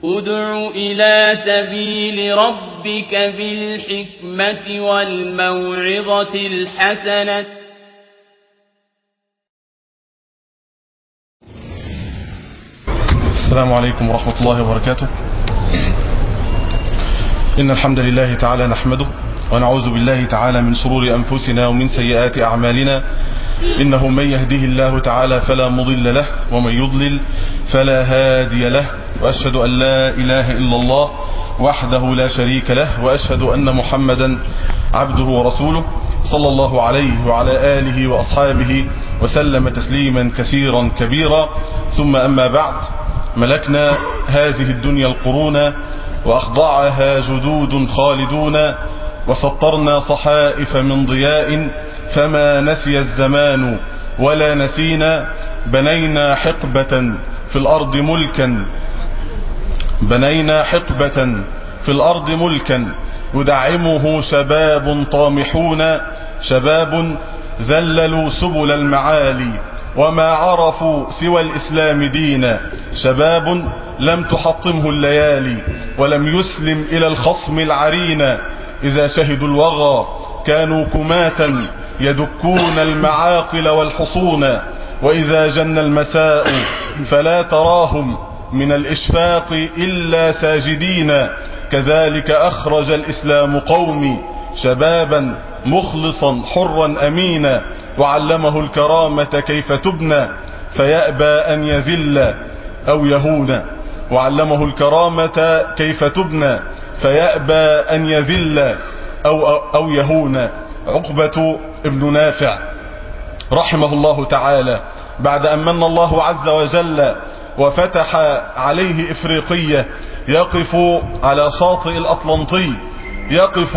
ادع إلى سبيل ربك بالحكمة والموعظة الحسنة السلام عليكم ورحمة الله وبركاته إن الحمد لله تعالى نحمده ونعوذ بالله تعالى من شرور أنفسنا ومن سيئات أعمالنا إنه من يهده الله تعالى فلا مضل له ومن يضلل فلا هادي له وأشهد أن لا إله إلا الله وحده لا شريك له وأشهد أن محمدا عبده ورسوله صلى الله عليه وعلى آله وأصحابه وسلم تسليما كثيرا كبيرا ثم أما بعد ملكنا هذه الدنيا القرون وأخضعها جدود خالدون وسطرنا صحائف من ضياء فما نسي الزمان ولا نسينا بنينا حقبة في الأرض ملكا بنينا حقبة في الأرض ملكا يدعمه شباب طامحون شباب ذللوا سبل المعالي وما عرفوا سوى الإسلام دينا شباب لم تحطمه الليالي ولم يسلم إلى الخصم العرينا إذا شهدوا الوغى كانوا كماتا يدكون المعاقل والحصون وإذا جن المساء فلا تراهم من الإشفاق إلا ساجدين كذلك أخرج الإسلام قومي شبابا مخلصا حرا أمينا وعلمه الكرامة كيف تبنى فيأبى أن يزل أو يهون وعلمه الكرامة كيف تبنى فيأبى أن يزل أو, أو يهون عقبة ابن نافع رحمه الله تعالى بعد أن من الله عز وجل وفتح عليه إفريقية يقف على شاطئ الأطلنطي يقف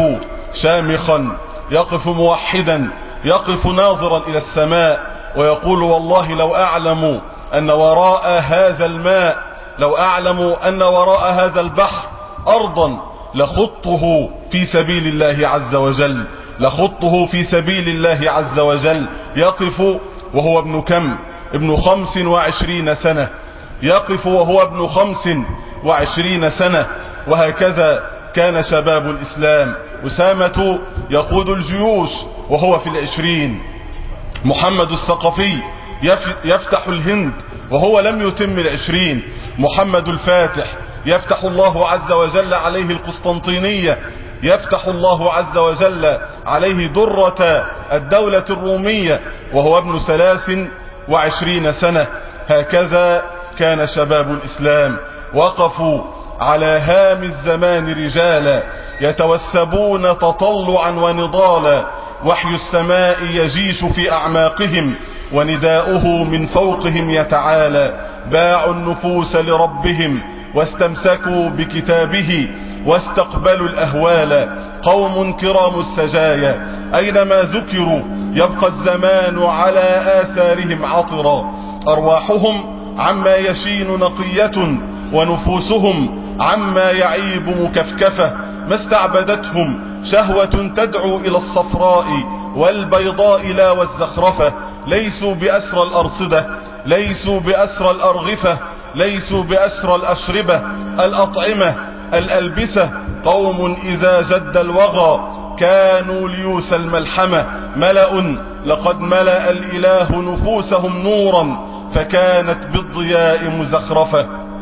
شامخا يقف موحدا يقف ناظرا إلى السماء ويقول والله لو أعلم أن وراء هذا الماء لو أعلم أن وراء هذا البحر أرضا لخطه في سبيل الله عز وجل لخطه في سبيل الله عز وجل يقف وهو ابن كم ابن خمس وعشرين سنة يقف وهو ابن خمس وعشرين سنة وهكذا كان شباب الإسلام أسامة يقود الجيوش وهو في العشرين محمد الثقفي يفتح الهند وهو لم يتم العشرين محمد الفاتح يفتح الله عز وجل عليه القسطنطينية يفتح الله عز وجل عليه درة الدولة الرومية وهو ابن ثلاث وعشرين سنة هكذا كان شباب الإسلام وقفوا على هام الزمان رجالا يتوسبون تطلعا ونضالا وحي السماء يجيش في أعماقهم ونداؤه من فوقهم يتعالى باعوا النفوس لربهم واستمسكوا بكتابه واستقبلوا الأهوال قوم كرام السجايا أينما ذكروا يبقى الزمان على آثارهم عطرا أرواحهم عما يشين نقية ونفوسهم عما يعيب مكفكفة ما استعبدتهم شهوة تدعو إلى الصفراء والبيضاء لا والزخرفة ليسوا بأسر الأرصدة ليسوا بأسر الأرغفة ليسوا بأسر الأشربة الأطعمة الألبسة قوم إذا جد الوغى كانوا ليوس الملحمة ملأ لقد ملأ الإله نفوسهم نورا فكانت بالضياء مزخرفة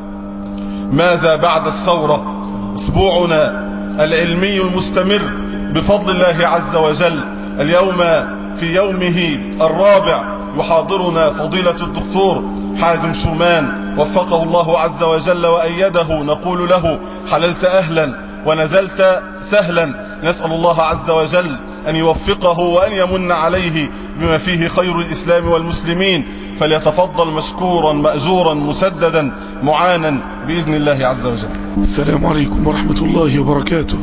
ماذا بعد الثورة اسبوعنا العلمي المستمر بفضل الله عز وجل اليوم في يومه الرابع يحاضرنا فضيلة الدكتور حازم شومان وفقه الله عز وجل وأيده نقول له حللت أهلا ونزلت سهلا نسأل الله عز وجل أن يوفقه وأن يمن عليه بما فيه خير الإسلام والمسلمين فليتفضل مشكورا مأجورا مسددا معانا بإذن الله عز وجل السلام عليكم ورحمة الله وبركاته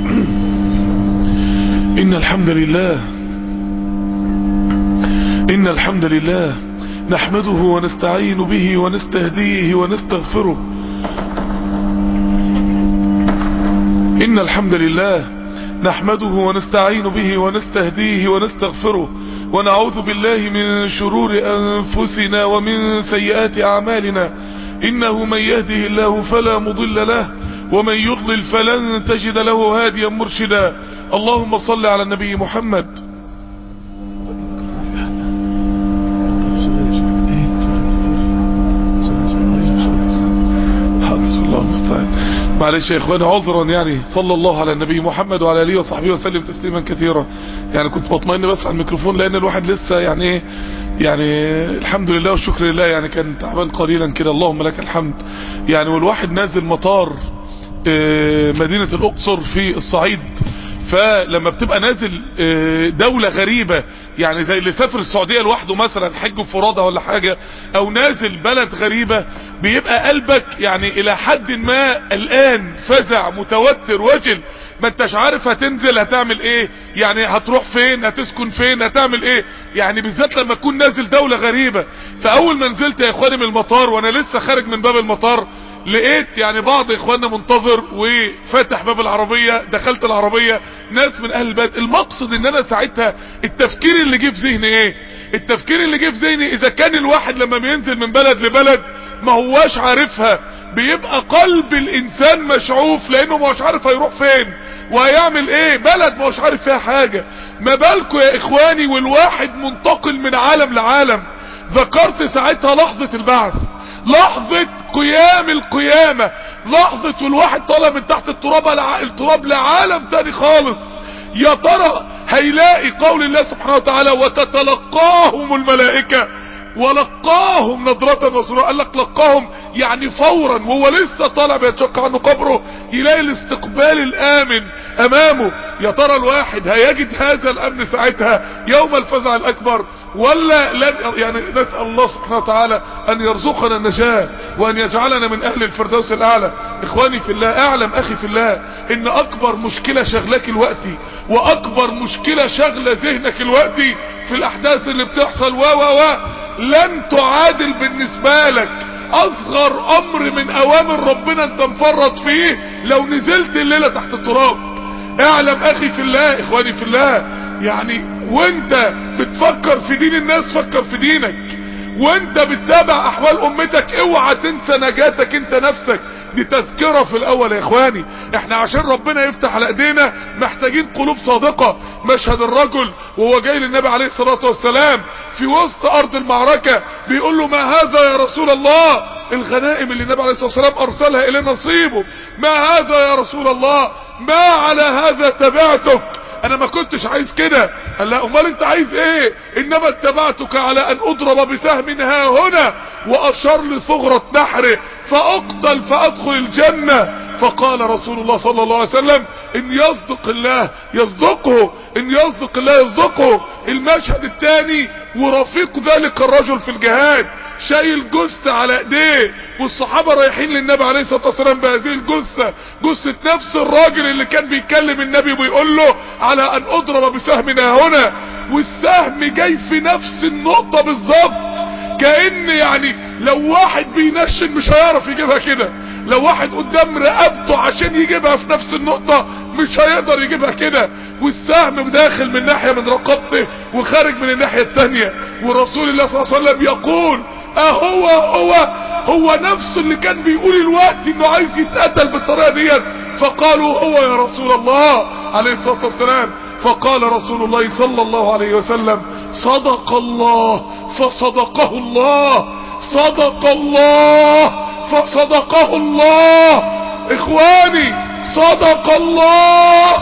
إن الحمد لله إن الحمد لله نحمده ونستعين به ونستهديه ونستغفره إن الحمد لله نحمده ونستعين به ونستهديه ونستغفره ونعوذ بالله من شرور أنفسنا ومن سيئات أعمالنا إنه من يهده الله فلا مضل له ومن يضلل فلن تجد له هاديا مرشدا اللهم صل على النبي محمد الله المستعان معلش يا اخواني عذرا يعني صلى الله على النبي محمد وعلى اله وصحبه وسلم تسليما كثيرا يعني كنت بطمئن بس على الميكروفون لان الواحد لسه يعني ايه يعني الحمد لله والشكر لله يعني كان تعبان قليلا كده اللهم لك الحمد يعني والواحد نازل مطار مدينة الاقصر في الصعيد فلما بتبقى نازل دولة غريبة يعني زي اللي سافر السعودية لوحده مثلا حج فرادة ولا حاجة او نازل بلد غريبة بيبقى قلبك يعني الى حد ما الان فزع متوتر وجل ما انتش عارف هتنزل هتعمل ايه يعني هتروح فين هتسكن فين هتعمل ايه يعني بالذات لما تكون نازل دولة غريبة فاول ما نزلت يا اخواني من المطار وانا لسه خارج من باب المطار لقيت يعني بعض اخواننا منتظر وفاتح باب العربية دخلت العربية ناس من اهل البلد المقصد ان انا ساعتها التفكير اللي جه في ذهني ايه التفكير اللي جه في ذهني اذا كان الواحد لما بينزل من بلد لبلد ما هواش عارفها بيبقى قلب الانسان مشعوف لانه ما هوش عارف هيروح فين وهيعمل ايه بلد ما هوش عارف فيها حاجة ما بالكم يا اخواني والواحد منتقل من عالم لعالم ذكرت ساعتها لحظة البعث لحظة قيام القيامة لحظة والواحد طالع من تحت التراب التراب لعالم تاني خالص يا ترى هيلاقي قول الله سبحانه وتعالى وتتلقاهم الملائكة ولقاهم نظرة وسرورا قال لك لقاهم يعني فورا وهو لسه طالع بيتشق عنه قبره يلاقي الاستقبال الامن امامه يا ترى الواحد هيجد هذا الامن ساعتها يوم الفزع الاكبر ولا لن يعني نسأل الله سبحانه وتعالى ان يرزقنا النجاة وان يجعلنا من اهل الفردوس الاعلى اخواني في الله اعلم اخي في الله ان اكبر مشكلة شغلك الوقتي واكبر مشكلة شغلة ذهنك الوقتي في الاحداث اللي بتحصل و و و لن تعادل بالنسبة لك اصغر امر من اوامر ربنا انت مفرط فيه لو نزلت الليلة تحت التراب اعلم اخي في الله اخواني في الله يعني وانت بتفكر في دين الناس فكر في دينك وانت بتتابع احوال امتك اوعى تنسى نجاتك انت نفسك دي تذكرة في الاول يا اخواني احنا عشان ربنا يفتح على ايدينا محتاجين قلوب صادقة مشهد الرجل وهو جاي للنبي عليه الصلاة والسلام في وسط ارض المعركة بيقول له ما هذا يا رسول الله الغنائم اللي النبي عليه الصلاة والسلام ارسلها الى نصيبه ما هذا يا رسول الله ما على هذا تبعتك انا ما كنتش عايز كده قال لا امال انت عايز ايه انما اتبعتك على ان اضرب بسهم ها هنا واشار لثغرة نحره فاقتل فادخل الجنة فقال رسول الله صلى الله عليه وسلم ان يصدق الله يصدقه ان يصدق الله يصدقه المشهد الثاني ورفيق ذلك الرجل في الجهاد شايل جثة على ايديه والصحابة رايحين للنبي عليه الصلاة والسلام بهذه الجثة جثة نفس الراجل اللي كان بيكلم النبي ويقول له على ان اضرب بسهمنا هنا والسهم جاي في نفس النقطة بالظبط كأن يعني لو واحد بينشن مش هيعرف يجيبها كده لو واحد قدام رقبته عشان يجيبها في نفس النقطة مش هيقدر يجيبها كده والسهم داخل من ناحية من رقبته وخارج من الناحية التانية ورسول الله صلى الله عليه وسلم يقول اهو هو هو نفسه اللي كان بيقول الوقت انه عايز يتقتل بالطريقة ديت فقالوا هو يا رسول الله عليه الصلاة والسلام فقال رسول الله صلى الله عليه وسلم صدق الله فصدقه الله صدق الله فصدقه الله اخواني صدق الله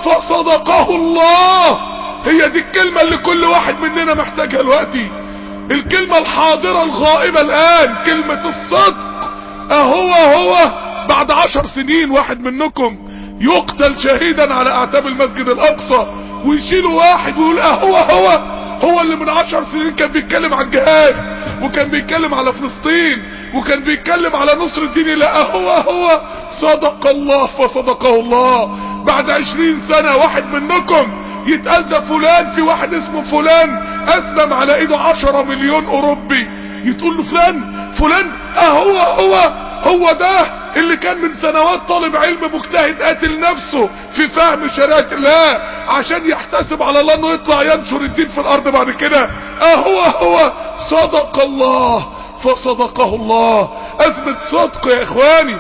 فصدقه الله هي دي الكلمة اللي كل واحد مننا محتاجها دلوقتي الكلمة الحاضرة الغائبة الان كلمة الصدق اهو هو بعد عشر سنين واحد منكم يقتل شهيدا على اعتاب المسجد الاقصى ويشيلوا واحد ويقول اهو هو هو اللي من عشر سنين كان بيتكلم عن الجهاد وكان بيتكلم على فلسطين وكان بيتكلم على نصر الدين لا هو هو صدق الله فصدقه الله بعد عشرين سنة واحد منكم يتقال ده فلان في واحد اسمه فلان اسلم على ايده عشرة مليون اوروبي يتقول له فلان فلان اهو هو هو ده اللي كان من سنوات طالب علم مجتهد قاتل نفسه في فهم شريعة الله عشان يحتسب على الله انه يطلع ينشر الدين في الارض بعد كده اهو هو صدق الله فصدقه الله ازمة صدق يا اخواني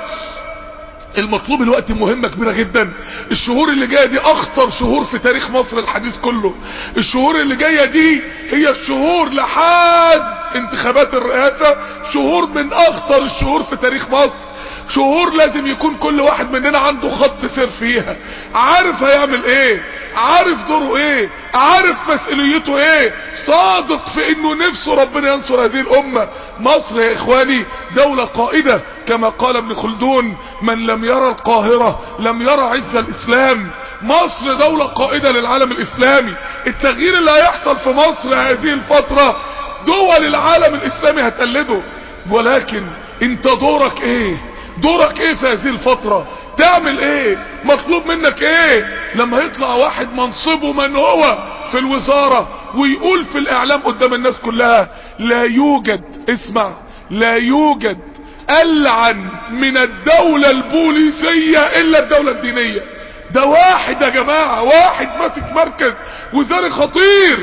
المطلوب الوقت مهمة كبيرة جدا الشهور اللي جاية دي اخطر شهور في تاريخ مصر الحديث كله الشهور اللي جاية دي هي الشهور لحد انتخابات الرئاسة شهور من اخطر الشهور في تاريخ مصر شهور لازم يكون كل واحد مننا عنده خط سير فيها عارف هيعمل ايه عارف دوره ايه عارف مسؤوليته ايه صادق في انه نفسه ربنا ينصر هذه الامة مصر يا اخواني دولة قائدة كما قال ابن خلدون من لم يرى القاهرة لم يرى عز الاسلام مصر دولة قائدة للعالم الاسلامي التغيير اللي هيحصل في مصر هذه الفترة دول العالم الاسلامي هتقلده ولكن انت دورك ايه دورك ايه في هذه الفترة تعمل ايه مطلوب منك ايه لما يطلع واحد منصبه من هو في الوزارة ويقول في الاعلام قدام الناس كلها لا يوجد اسمع لا يوجد العن من الدولة البوليسية الا الدولة الدينية ده واحد يا جماعة واحد ماسك مركز وزاري خطير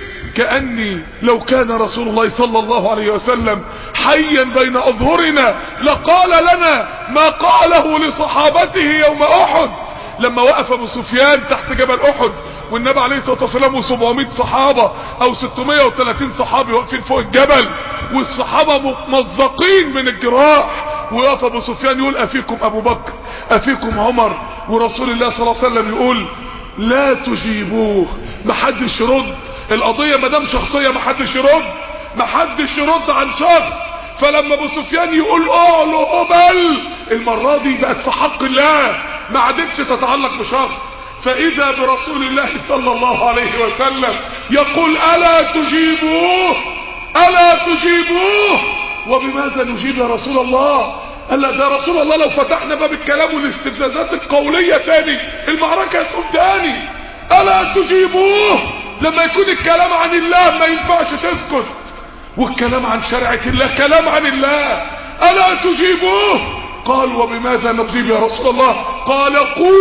كأني لو كان رسول الله صلى الله عليه وسلم حيا بين أظهرنا لقال لنا ما قاله لصحابته يوم أحد لما وقف ابو سفيان تحت جبل احد والنبي عليه الصلاة والسلام و700 صحابة او 630 صحابي واقفين فوق الجبل والصحابة ممزقين من الجراح ويقف ابو سفيان يقول افيكم ابو بكر افيكم عمر ورسول الله صلى الله عليه وسلم يقول لا تجيبوه محدش يرد القضية مدام شخصية محدش يرد محدش يرد عن شخص فلما ابو سفيان يقول اعلو هبل المرة دي بقت في حق الله ما عادتش تتعلق بشخص فاذا برسول الله صلى الله عليه وسلم يقول الا تجيبوه الا تجيبوه وبماذا نجيب يا رسول الله قال لا ده رسول الله لو فتحنا باب الكلام والاستفزازات القولية تاني المعركة هتقوم تاني الا تجيبوه لما يكون الكلام عن الله ما ينفعش تسكت والكلام عن شرعة الله كلام عن الله الا تجيبوه قال وبماذا نجيب يا رسول الله قال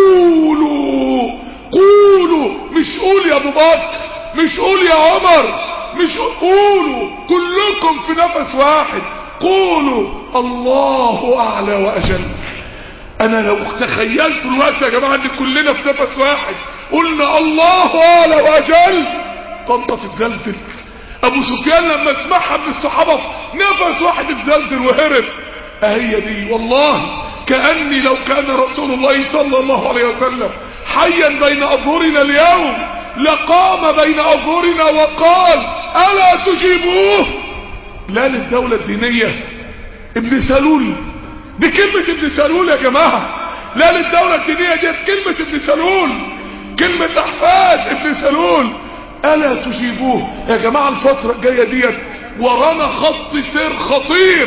قولوا قولوا مش قول يا ابو بكر مش قول يا عمر مش قولوا كلكم في نفس واحد قولوا الله اعلى واجل انا لو تخيلت الوقت يا جماعة ان كلنا في نفس واحد قلنا الله اعلى واجل طنطا تتزلزل ابو سفيان لما سمعها من الصحابة في نفس واحد اتزلزل وهرب اهي دي والله كأني لو كان رسول الله صلى الله عليه وسلم حيا بين اظهرنا اليوم لقام بين اظهرنا وقال الا تجيبوه لا للدولة الدينية ابن سلول دي كلمة ابن سلول يا جماعة لا للدولة الدينية دي كلمة ابن سلول كلمة احفاد ابن سلول الا تجيبوه يا جماعة الفترة الجاية ديت ورانا خط سير خطير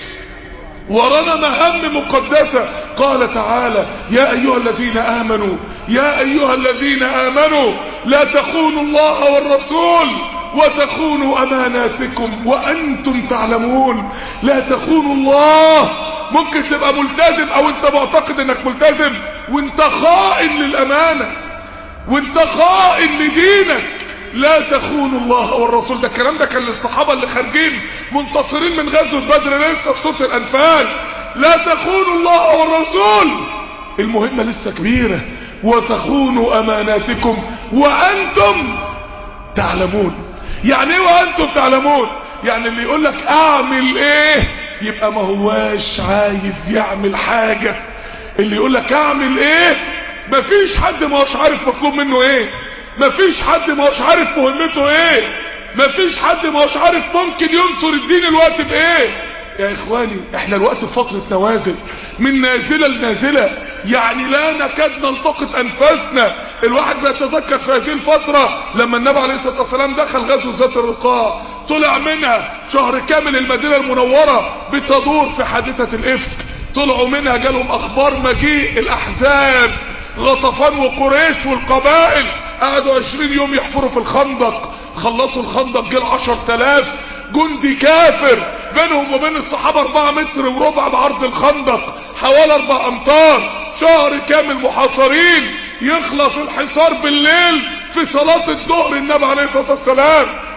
ورانا مهام مقدسة قال تعالى يا ايها الذين امنوا يا ايها الذين امنوا لا تخونوا الله والرسول وتخونوا اماناتكم وانتم تعلمون لا تخونوا الله ممكن تبقى ملتزم او انت معتقد انك ملتزم وانت خائن للامانة وانت خائن لدينك لا تخونوا الله والرسول ده الكلام ده كان للصحابة اللي خارجين منتصرين من غزوة بدر لسه في سورة الانفال لا تخونوا الله والرسول المهمة لسه كبيرة وتخونوا اماناتكم وانتم تعلمون يعني ايه وانتم تعلمون يعني اللي يقول لك اعمل ايه يبقى ما هواش عايز يعمل حاجة اللي يقول لك اعمل ايه مفيش حد ما هوش عارف مطلوب منه ايه مفيش حد ما هوش عارف مهمته ايه مفيش حد ما هوش عارف ممكن ينصر الدين الوقت بايه يا اخواني احنا الوقت في فترة نوازل من نازلة لنازلة يعني لا نكاد نلتقط انفاسنا الواحد بيتذكر في هذه الفترة لما النبي عليه الصلاة والسلام دخل غزو ذات الرقاع طلع منها شهر كامل المدينة المنورة بتدور في حادثة الافك طلعوا منها جالهم اخبار مجيء الاحزاب غطفان وقريش والقبائل قعدوا عشرين يوم يحفروا في الخندق خلصوا الخندق جه العشر تلاف جندي كافر بينهم وبين الصحابة اربعة متر وربع بعرض الخندق حوالي اربع امتار شهر كامل محاصرين يخلص الحصار بالليل في صلاة الظهر النبي عليه الصلاة والسلام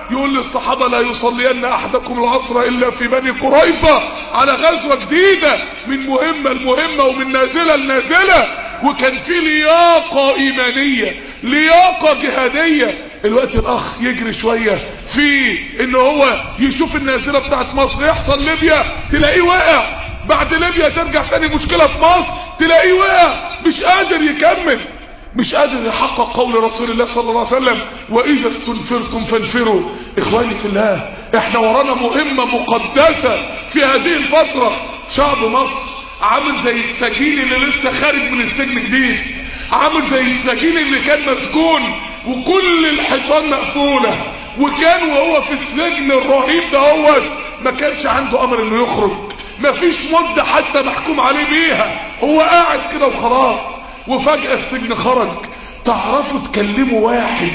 يقول للصحابة لا يصلين احدكم العصر الا في بني قريظة على غزوة جديدة من مهمة لمهمة ومن نازلة لنازلة وكان في لياقة ايمانية لياقة جهادية الوقت الاخ يجري شوية في ان هو يشوف النازلة بتاعت مصر يحصل ليبيا تلاقيه واقع بعد ليبيا ترجع تاني مشكلة في مصر تلاقيه وقع مش قادر يكمل مش قادر يحقق قول رسول الله صلى الله عليه وسلم واذا استنفرتم فانفروا اخواني في الله احنا ورانا مهمة مقدسة في هذه الفترة شعب مصر عامل زي السجين اللي لسه خارج من السجن جديد عامل زي السجين اللي كان مسجون وكل الحيطان مقفولة وكان وهو في السجن الرهيب دهوت ما كانش عنده امر انه يخرج مفيش مدة حتى محكوم عليه بيها هو قاعد كده وخلاص وفجأة السجن خرج تعرفوا تكلموا واحد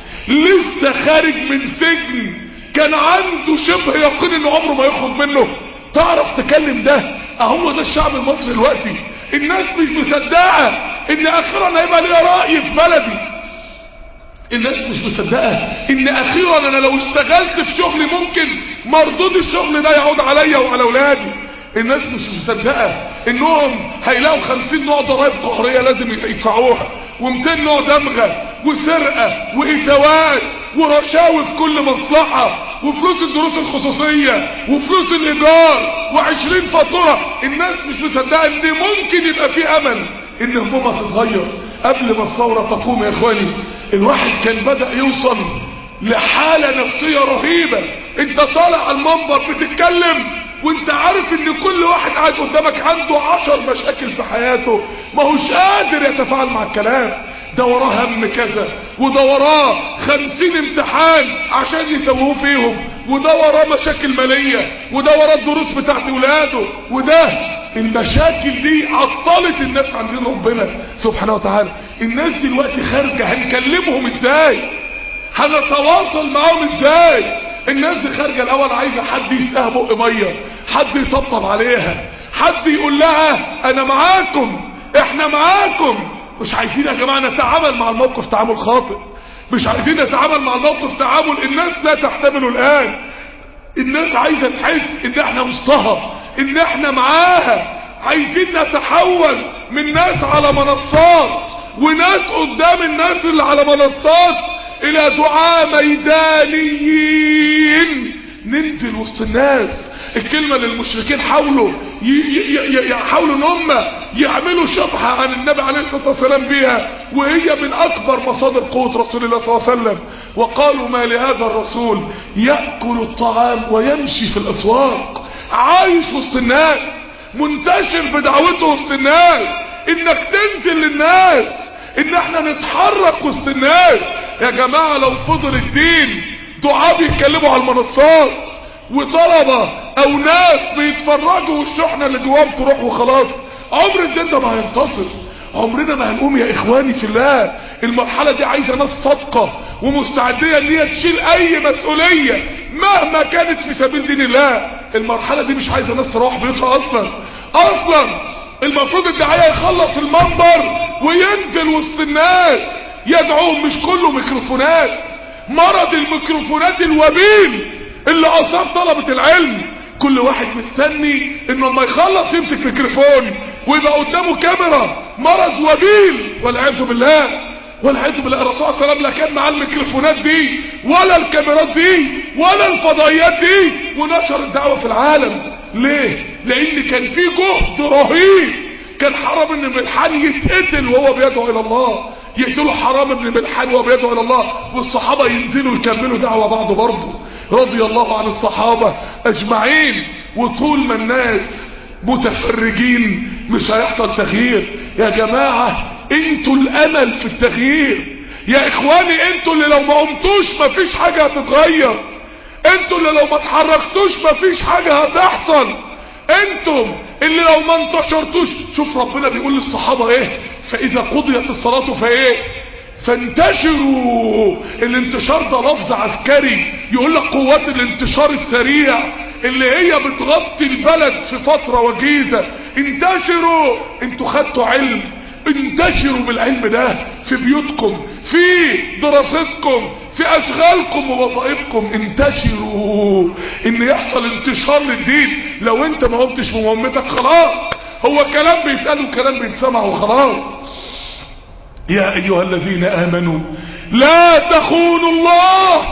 لسه خارج من سجن كان عنده شبه يقين ان عمره ما يخرج منه تعرف تكلم ده اهو ده الشعب المصري دلوقتي الناس مش مصدقه ان اخيرا هيبقى ليا راي في بلدي الناس مش مصدقه ان اخيرا انا لو اشتغلت في شغل ممكن مردود الشغل ده يعود عليا وعلى اولادي الناس مش مصدقه انهم هيلاقوا خمسين نوع ضرائب قهريه لازم يدفعوها و200 نوع دمغه وسرقه واتوات ورشاوي في كل مصلحه وفلوس الدروس الخصوصيه وفلوس الايجار و20 فاتوره الناس مش مصدقه ان ممكن يبقى في امل ان همومها تتغير قبل ما الثوره تقوم يا اخواني الواحد كان بدا يوصل لحاله نفسيه رهيبه انت طالع على المنبر بتتكلم وانت عارف ان كل واحد قاعد قدامك عنده عشر مشاكل في حياته ما هوش قادر يتفاعل مع الكلام ده وراه هم كذا وده وراه خمسين امتحان عشان يتوهوه فيهم وده وراه مشاكل مالية وده وراه الدروس بتاعت ولاده وده المشاكل دي عطلت الناس عن دين ربنا سبحانه وتعالى الناس دلوقتي خارجة هنكلمهم ازاي هنتواصل معاهم ازاي الناس دي خارجه الاول عايزه حد يسقيها بق ميه حد يطبطب عليها حد يقول لها انا معاكم احنا معاكم مش عايزين يا جماعه نتعامل مع الموقف تعامل خاطئ مش عايزين نتعامل مع الموقف تعامل الناس لا تحتمله الان الناس عايزه تحس ان احنا وسطها ان احنا معاها عايزين نتحول من ناس على منصات وناس قدام الناس اللي على منصات الى دعاء ميدانيين ننزل وسط الناس الكلمة للمشركين حاولوا يحاولوا ان هم يعملوا شبهة عن النبي عليه الصلاة والسلام بيها وهي من اكبر مصادر قوة رسول الله صلى الله عليه وسلم وقالوا ما لهذا الرسول يأكل الطعام ويمشي في الاسواق عايش وسط الناس منتشر بدعوته وسط الناس انك تنزل للناس ان احنا نتحرك وسط الناس يا جماعة لو فضل الدين دعاء بيتكلموا على المنصات وطلبة او ناس بيتفرجوا والشحنة اللي جواهم تروح وخلاص عمر الدين ده ما هينتصر عمرنا ما هنقوم يا اخواني في الله المرحلة دي عايزة ناس صادقة ومستعدية ان هي تشيل اي مسؤولية مهما كانت في سبيل دين الله المرحلة دي مش عايزة ناس تروح بيوتها اصلا اصلا المفروض الدعاية يخلص المنبر وينزل وسط الناس يدعوهم مش كله ميكروفونات مرض الميكروفونات الوبيل اللي اصاب طلبة العلم كل واحد مستني انه لما يخلص يمسك ميكروفون ويبقى قدامه كاميرا مرض وبيل والعياذ بالله والعياذ بالله الرسول صلى الله عليه وسلم لا كان معاه الميكروفونات دي ولا الكاميرات دي ولا الفضائيات دي ونشر الدعوة في العالم ليه لان كان في جهد رهيب كان حرام ان ملحان يتقتل وهو بيدعو الى الله يقتلوا حرام ابن ملحان وهو بيدعو الى الله والصحابة ينزلوا يكملوا دعوة بعض برضه رضي الله عن الصحابة اجمعين وطول ما الناس متفرجين مش هيحصل تغيير يا جماعة انتوا الامل في التغيير يا اخواني انتوا اللي لو ما قمتوش مفيش حاجة هتتغير انتوا اللي لو ما اتحركتوش مفيش حاجة هتحصل انتم اللي لو ما انتشرتوش شوف ربنا بيقول للصحابة ايه فاذا قضيت الصلاة فايه فانتشروا الانتشار ده لفظ عسكري يقول لك قوات الانتشار السريع اللي هي بتغطي البلد في فترة وجيزة انتشروا انتوا خدتوا علم انتشروا بالعلم ده في بيوتكم في دراستكم في اشغالكم ووظائفكم انتشروا ان يحصل انتشار للدين لو انت ما قمتش بمهمتك خلاص هو كلام بيتقال وكلام بيتسمع وخلاص يا ايها الذين امنوا لا تخونوا الله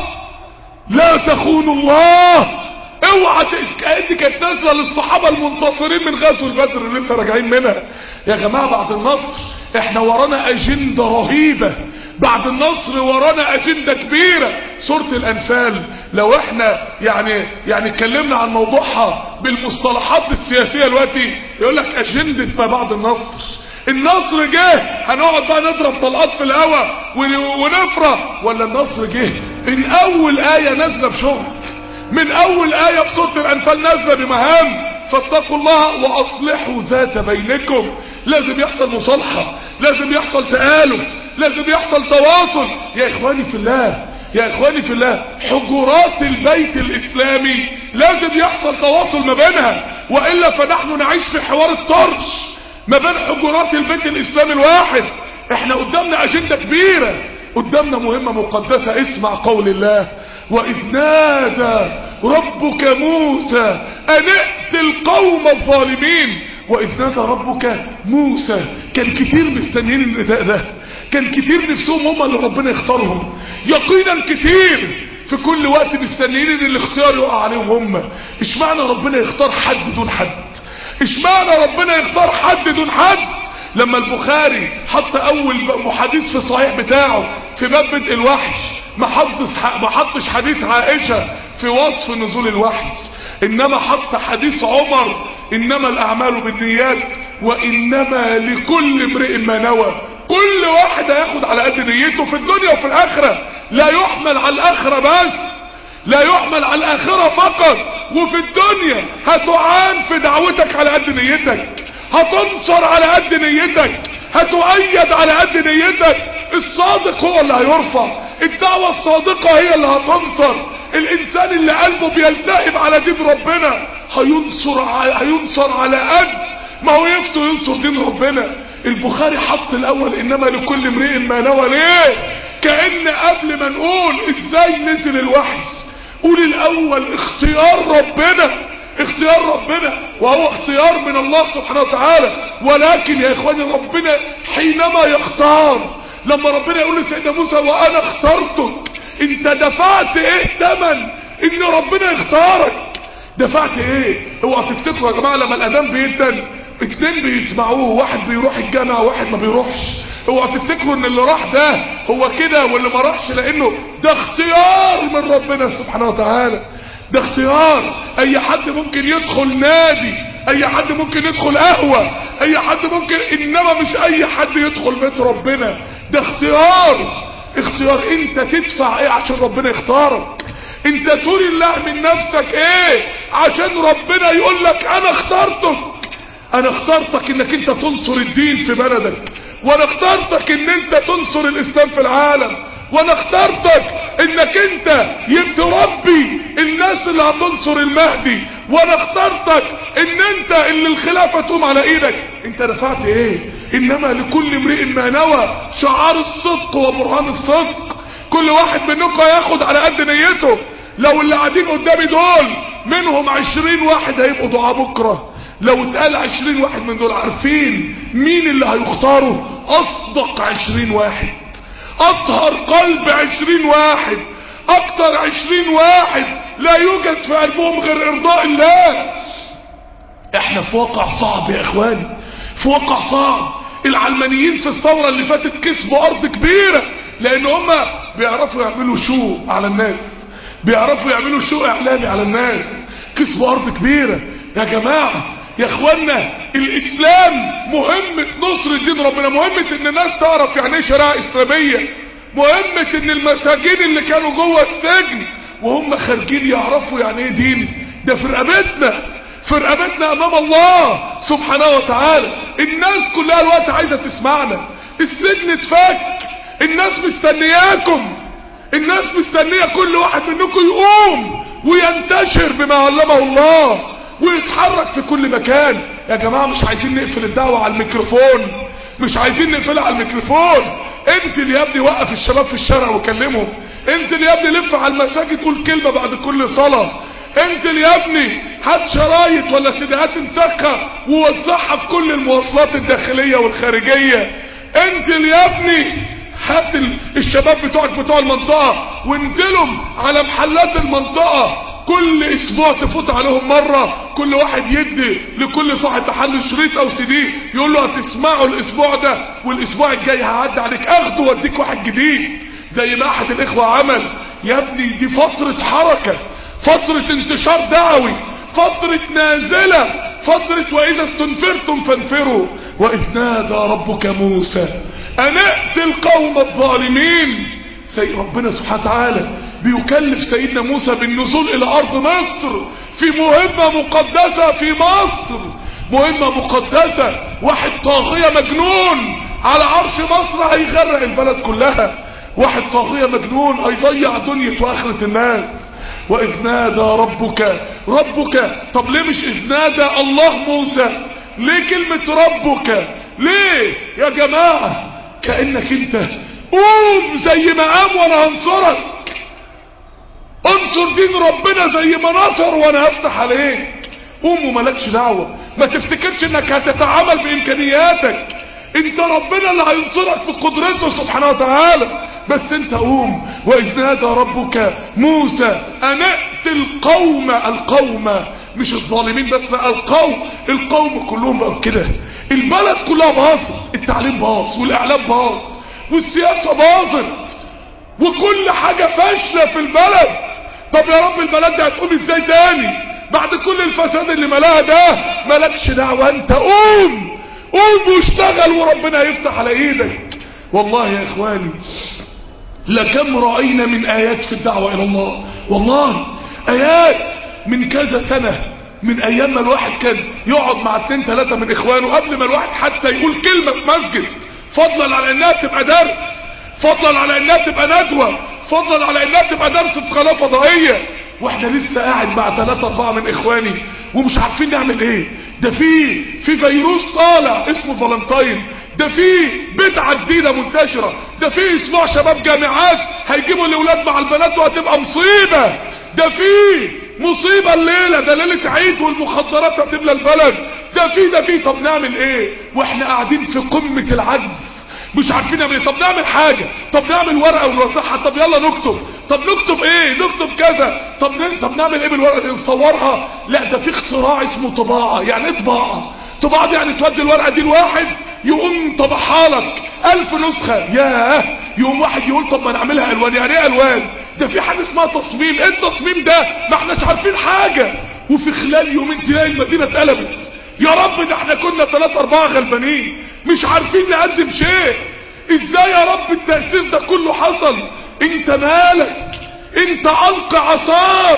لا تخونوا الله اوعى دي كانت نازله للصحابه المنتصرين من غزوه بدر اللي لسه راجعين منها يا جماعه بعد النصر احنا ورانا اجنده رهيبه بعد النصر ورانا اجنده كبيره سوره الانفال لو احنا يعني يعني اتكلمنا عن موضوعها بالمصطلحات السياسيه دلوقتي يقول لك اجنده ما بعد النصر النصر جه هنقعد بقى نضرب طلقات في الهواء ونفرح ولا النصر جه من اول ايه نازله بشغل من اول آية في سورة الانفال نازلة بمهام فاتقوا الله واصلحوا ذات بينكم لازم يحصل مصالحة لازم يحصل تآلف لازم يحصل تواصل يا اخواني في الله يا اخواني في الله حجرات البيت الاسلامي لازم يحصل تواصل ما بينها وإلا فنحن نعيش في حوار الطرش ما بين حجرات البيت الاسلامي الواحد احنا قدامنا اجندة كبيرة قدامنا مهمة مقدسة اسمع قول الله وإذ نادى ربك موسى أن ائت القوم الظالمين وإذ نادى ربك موسى كان كتير مستنيين النداء ده كان كتير نفسهم هم اللي ربنا يختارهم يقينا كتير في كل وقت مستنيين ان الاختيار يقع عليهم هم اشمعنى ربنا يختار حد دون حد اشمعنى ربنا يختار حد دون حد لما البخاري حط اول محاديث في الصحيح بتاعه في باب بدء الوحي ما حطش ما حطش حديث عائشه في وصف نزول الوحي انما حط حديث عمر انما الاعمال بالنيات وانما لكل امرئ ما نوى كل واحد هياخد على قد نيته في الدنيا وفي الاخره لا يحمل على الاخره بس لا يحمل على الاخره فقط وفي الدنيا هتعان في دعوتك على قد نيتك هتنصر على قد نيتك هتؤيد على قد نيتك الصادق هو اللي هيرفع الدعوة الصادقة هي اللي هتنصر الانسان اللي قلبه بيلتهب على دين ربنا هينصر هينصر على قد ما هو نفسه ينصر دين ربنا البخاري حط الاول انما لكل امرئ ما نوى ليه كأن قبل ما نقول ازاي نزل الوحي قول الاول اختيار ربنا اختيار ربنا وهو اختيار من الله سبحانه وتعالى ولكن يا اخواني ربنا حينما يختار لما ربنا يقول لسيدنا موسى وانا اخترتك انت دفعت ايه تمن ان ربنا يختارك دفعت ايه اوعى تفتكروا يا جماعه لما الاذان بيدن اتنين بيسمعوه واحد بيروح الجامعه وواحد ما بيروحش اوعى تفتكروا ان اللي راح ده هو كده واللي ما راحش لانه ده اختيار من ربنا سبحانه وتعالى ده اختيار اي حد ممكن يدخل نادي اي حد ممكن يدخل قهوة اي حد ممكن انما مش اي حد يدخل بيت ربنا ده اختيار اختيار انت تدفع ايه عشان ربنا يختارك انت تقول الله من نفسك ايه عشان ربنا يقول لك انا اخترتك انا اخترتك انك انت تنصر الدين في بلدك وانا اخترتك ان انت تنصر الاسلام في العالم وانا اخترتك انك انت تربي الناس اللي هتنصر المهدي وانا اخترتك ان انت اللي الخلافة تقوم على ايدك انت دفعت ايه انما لكل امرئ ما نوى شعار الصدق وبرهان الصدق كل واحد منكم هياخد على قد نيته لو اللي قاعدين قدامي دول منهم عشرين واحد هيبقوا دعاء بكرة لو اتقال عشرين واحد من دول عارفين مين اللي هيختاروا اصدق عشرين واحد اطهر قلب عشرين واحد اكتر عشرين واحد لا يوجد في قلبهم غير ارضاء الله احنا في واقع صعب يا اخواني في واقع صعب العلمانيين في الثورة اللي فاتت كسبوا ارض كبيرة لان هم بيعرفوا يعملوا شو على الناس بيعرفوا يعملوا شو اعلامي على الناس كسبوا ارض كبيرة يا جماعة يا اخوانا الاسلام مهمة نصر الدين ربنا مهمة ان الناس تعرف يعني ايه شريعة اسلامية مهمة ان المساجين اللي كانوا جوه السجن وهم خارجين يعرفوا يعني ايه دين ده في رقبتنا في رقبتنا امام الله سبحانه وتعالى الناس كلها الوقت عايزة تسمعنا السجن اتفك الناس مستنياكم الناس مستنية كل واحد منكم يقوم وينتشر بما علمه الله ويتحرك في كل مكان يا جماعة مش عايزين نقفل الدعوة على الميكروفون مش عايزين نقفلها على الميكروفون انزل يا ابني وقف الشباب في الشارع وكلمهم انزل يا ابني لف على المساجد قول كلمة بعد كل صلاة انزل يا ابني هات شرايط ولا سيديهات انسخها ووزعها في كل المواصلات الداخلية والخارجية انزل يا ابني هات الشباب بتوعك بتوع المنطقة وانزلهم على محلات المنطقة كل اسبوع تفوت عليهم مرة كل واحد يدي لكل صاحب محل شريط او سي دي يقول له هتسمعوا الاسبوع ده والاسبوع الجاي هعدي عليك اخده واديك واحد جديد زي ما احد الاخوة عمل يا ابني دي فترة حركة فترة انتشار دعوي فترة نازلة فترة واذا استنفرتم فانفروا واذ نادى ربك موسى ان ائت القوم الظالمين سي ربنا سبحانه وتعالى بيكلف سيدنا موسى بالنزول الى ارض مصر في مهمة مقدسة في مصر مهمة مقدسة واحد طاغية مجنون على عرش مصر هيغرق البلد كلها واحد طاغية مجنون هيضيع دنيا واخرة الناس واذ نادى ربك ربك طب ليه مش اذ نادى الله موسى ليه كلمة ربك ليه يا جماعة كأنك انت قوم زي ما قام وانا هنصرك انصر دين ربنا زي ما نصر وانا هفتح عليك قوم وملكش دعوة ما تفتكرش انك هتتعامل بامكانياتك انت ربنا اللي هينصرك بقدرته سبحانه وتعالى بس انت قوم واذ نادى ربك موسى ان ائت القوم القوم مش الظالمين بس لا القوم القوم كلهم بقوا كده البلد كلها باظت التعليم باظ والاعلام باظ والسياسة باظت وكل حاجة فاشلة في البلد طب يا رب البلد دي هتقوم ازاي تاني بعد كل الفساد اللي ملاها ده مالكش دعوة انت قوم قوم واشتغل وربنا يفتح على ايدك والله يا اخواني لكم رأينا من ايات في الدعوة الى الله والله ايات من كذا سنة من ايام ما الواحد كان يقعد مع اتنين تلاتة من اخوانه قبل ما الواحد حتى يقول كلمة في مسجد فضلا على انها تبقى درس فضلا على انها تبقى ندوة فضلا على انها تبقى درس في قناة فضائية واحنا لسه قاعد مع ثلاثة اربعة من اخواني ومش عارفين نعمل ايه ده في في فيروس طالع اسمه فالنتاين ده في بدعة جديدة منتشرة ده في اسبوع شباب جامعات هيجيبوا الاولاد مع البنات وهتبقى مصيبة ده في مصيبة الليلة ده ليلة عيد والمخدرات هتملى البلد ده في ده في طب نعمل ايه واحنا قاعدين في قمة العجز مش عارفين نعمل ايه طب نعمل حاجة طب نعمل ورقة ونوزعها طب يلا نكتب طب نكتب ايه نكتب كذا طب ن... طب نعمل ايه بالورقة دي نصورها لا ده في اختراع اسمه طباعة يعني ايه طباعة طباعة دي يعني تودي الورقة دي لواحد يقوم طبعها لك الف نسخة ياه يقوم واحد يقول طب ما نعملها الوان يعني ايه الوان ده في حاجة اسمها تصميم ايه التصميم ده ما احناش عارفين حاجة وفي خلال يومين تلاقي المدينة اتقلبت يا رب ده احنا كنا ثلاثة اربعة غلبانين مش عارفين نقدم شيء ازاي يا رب التأثير ده كله حصل انت مالك انت الق عصاك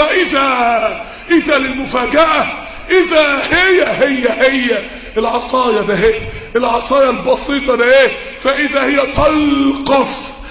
فاذا اذا للمفاجأة اذا هي هي هي العصاية ده هي العصاية البسيطة ده ايه فاذا هي تلقف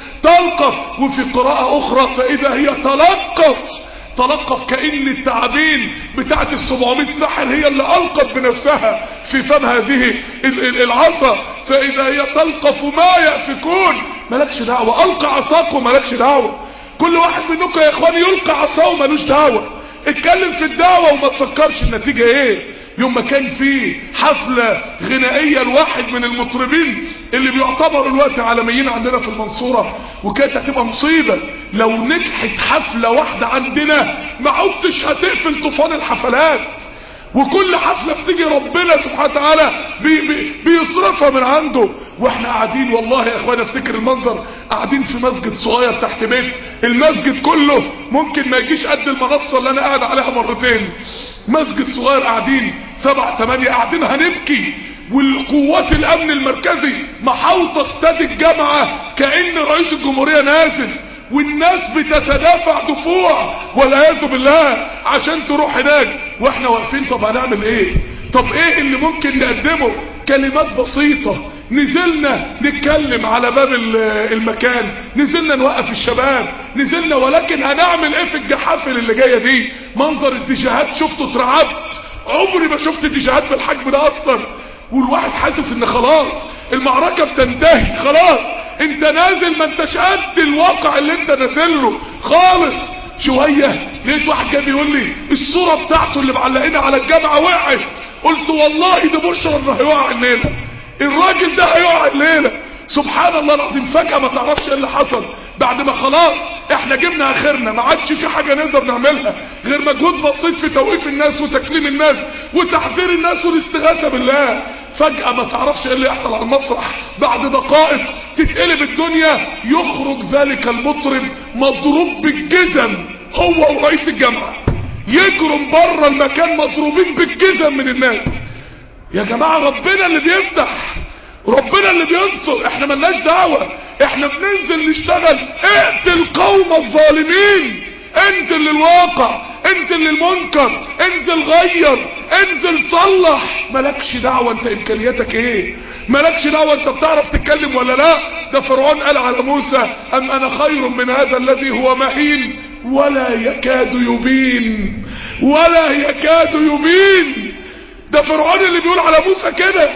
تلقف وفي قراءة اخرى فاذا هي تلقف تلقف كأن التعابين بتاعت السبعمائة ساحر هي اللي ألقت بنفسها في فم هذه العصا فإذا هي تلقف ما يأفكون مالكش دعوة ألقى عصاك ومالكش دعوة كل واحد منكم يا إخواني يلقى عصاه ومالوش دعوة اتكلم في الدعوة وما تفكرش النتيجة ايه يوم ما كان في حفلة غنائية لواحد من المطربين اللي بيعتبروا الوقت عالميين عندنا في المنصورة وكانت هتبقى مصيبة لو نجحت حفلة واحدة عندنا ما عدتش هتقفل طوفان الحفلات وكل حفلة بتيجي ربنا سبحانه وتعالى بي بي بيصرفها من عنده واحنا قاعدين والله يا اخوانا افتكر المنظر قاعدين في مسجد صغير تحت بيت المسجد كله ممكن ما يجيش قد المنصة اللي انا قاعد عليها مرتين مسجد صغير قاعدين سبع تمانية قاعدين هنبكي والقوات الامن المركزي محاوطة استاد الجامعة كأن رئيس الجمهورية نازل والناس بتتدافع دفوع والعياذ بالله عشان تروح هناك واحنا واقفين طب هنعمل ايه طب ايه اللي ممكن نقدمه كلمات بسيطة نزلنا نتكلم على باب المكان نزلنا نوقف الشباب نزلنا ولكن هنعمل ايه في الجحافل اللي جاية دي منظر الديجاهات شفته اترعبت عمري ما شفت الديجاهات بالحجم ده اصلا والواحد حاسس ان خلاص المعركة بتنتهي خلاص انت نازل ما انتش قد الواقع اللي انت نازل له خالص شوية لقيت واحد جاي بيقول لي الصورة بتاعته اللي معلقينها على الجامعة وقعت قلت والله ده بشرى انه هيقع الليلة الراجل ده هيقع الليلة سبحان الله العظيم فجأة ما تعرفش ايه اللي حصل بعد ما خلاص احنا جبنا اخرنا ما عادش في حاجة نقدر نعملها غير مجهود بسيط في توقيف الناس وتكليم الناس وتحذير الناس والاستغاثة بالله فجأة ما تعرفش ايه اللي يحصل على المسرح بعد دقائق تتقلب الدنيا يخرج ذلك المطرب مضروب بالجزم هو ورئيس الجامعة يجرم بره المكان مضروبين بالجزم من الناس يا جماعة ربنا اللي بيفتح ربنا اللي بينصر احنا ملناش دعوة احنا بننزل نشتغل اقتل قوم الظالمين انزل للواقع انزل للمنكر انزل غير انزل صلح مالكش دعوة انت امكانياتك ايه مالكش دعوة انت بتعرف تتكلم ولا لا ده فرعون قال على موسى ام انا خير من هذا الذي هو مهين ولا يكاد يبين ولا يكاد يبين ده فرعون اللي بيقول على موسى كده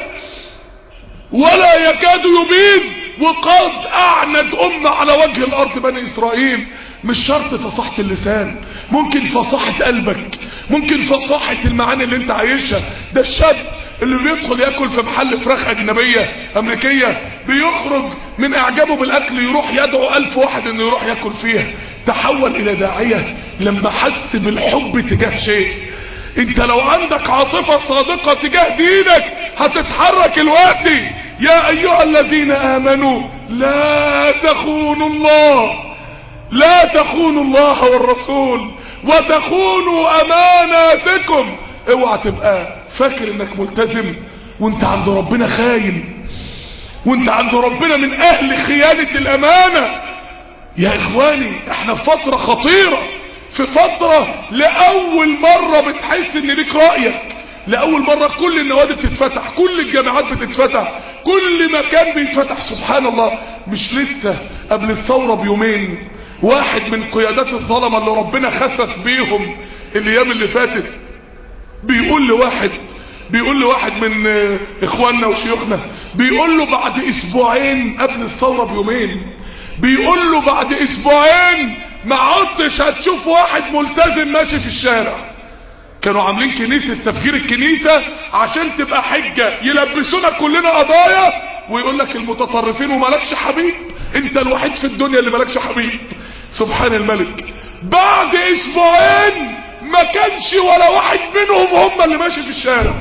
ولا يكاد يبين وقد اعند امة على وجه الارض بني اسرائيل مش شرط فصاحة اللسان ممكن فصاحة قلبك ممكن فصاحة المعاني اللي انت عايشها ده الشاب اللي بيدخل ياكل في محل فراخ اجنبية امريكية بيخرج من اعجابه بالاكل يروح يدعو الف واحد انه يروح ياكل فيها تحول الى داعية لما حس بالحب تجاه شيء انت لو عندك عاطفة صادقة تجاه دينك هتتحرك الوقت يا ايها الذين امنوا لا تخونوا الله لا تخونوا الله والرسول وتخونوا اماناتكم اوعى تبقى فاكر انك ملتزم وانت عند ربنا خاين وانت عند ربنا من اهل خيانة الامانة يا اخواني احنا في فترة خطيرة في فترة لأول مرة بتحس ان ليك رأيك لأول مرة كل النوادي بتتفتح كل الجامعات بتتفتح كل مكان بيتفتح سبحان الله مش لسه قبل الثورة بيومين واحد من قيادات الظلمة اللي ربنا خسف بيهم الايام اللي فاتت بيقول لواحد بيقول لواحد من اخواننا وشيوخنا بيقول له بعد اسبوعين قبل الثورة بيومين بيقول له بعد اسبوعين ما عدتش هتشوف واحد ملتزم ماشي في الشارع كانوا عاملين كنيسة تفجير الكنيسة عشان تبقى حجة يلبسونا كلنا قضايا ويقول لك المتطرفين وملكش حبيب انت الوحيد في الدنيا اللي ملكش حبيب سبحان الملك بعد اسبوعين ما كانش ولا واحد منهم هم اللي ماشي في الشارع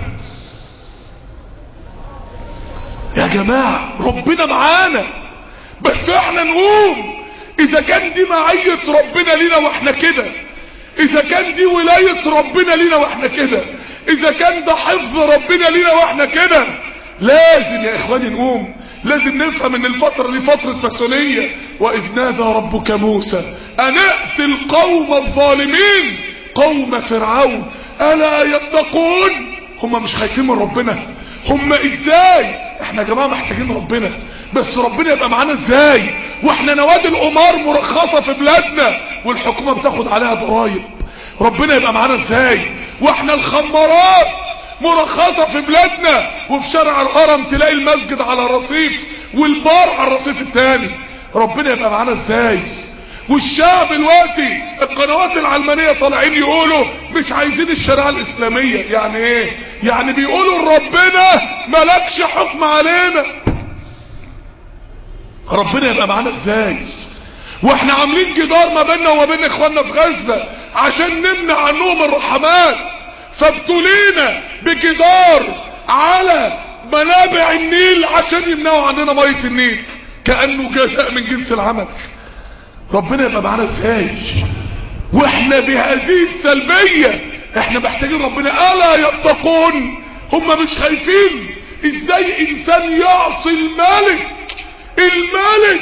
يا جماعة ربنا معانا بس احنا نقوم اذا كان دي معية ربنا لينا واحنا كده اذا كان دي ولاية ربنا لينا واحنا كده اذا كان ده حفظ ربنا لينا واحنا كده لازم يا اخواني نقوم لازم نفهم ان الفترة دي فترة مسؤولية واذ نادى ربك موسى ان ائت القوم الظالمين قوم فرعون الا يتقون هم مش خايفين من ربنا هم ازاي احنا يا جماعة محتاجين ربنا بس ربنا يبقى معانا ازاي واحنا نوادي القمار مرخصة في بلادنا والحكومة بتاخد عليها ضرائب ربنا يبقى معانا ازاي واحنا الخمارات مرخصة في بلادنا وفي شارع الهرم تلاقي المسجد على رصيف والبار على الرصيف التاني ربنا يبقى معانا ازاي والشعب دلوقتي القنوات العلمانية طالعين يقولوا مش عايزين الشريعة الاسلامية يعني ايه يعني بيقولوا ربنا ملكش حكم علينا ربنا يبقى معانا ازاي واحنا عاملين جدار ما بيننا وما بين اخواننا في غزة عشان نمنع عنهم الرحمات فابتلينا بجدار على منابع النيل عشان يمنعوا عننا مية النيل كأنه جزاء من جنس العمل ربنا يبقى معانا ازاي واحنا بهذه السلبية احنا محتاجين ربنا الا يتقون هم مش خايفين ازاي انسان يعصي الملك الملك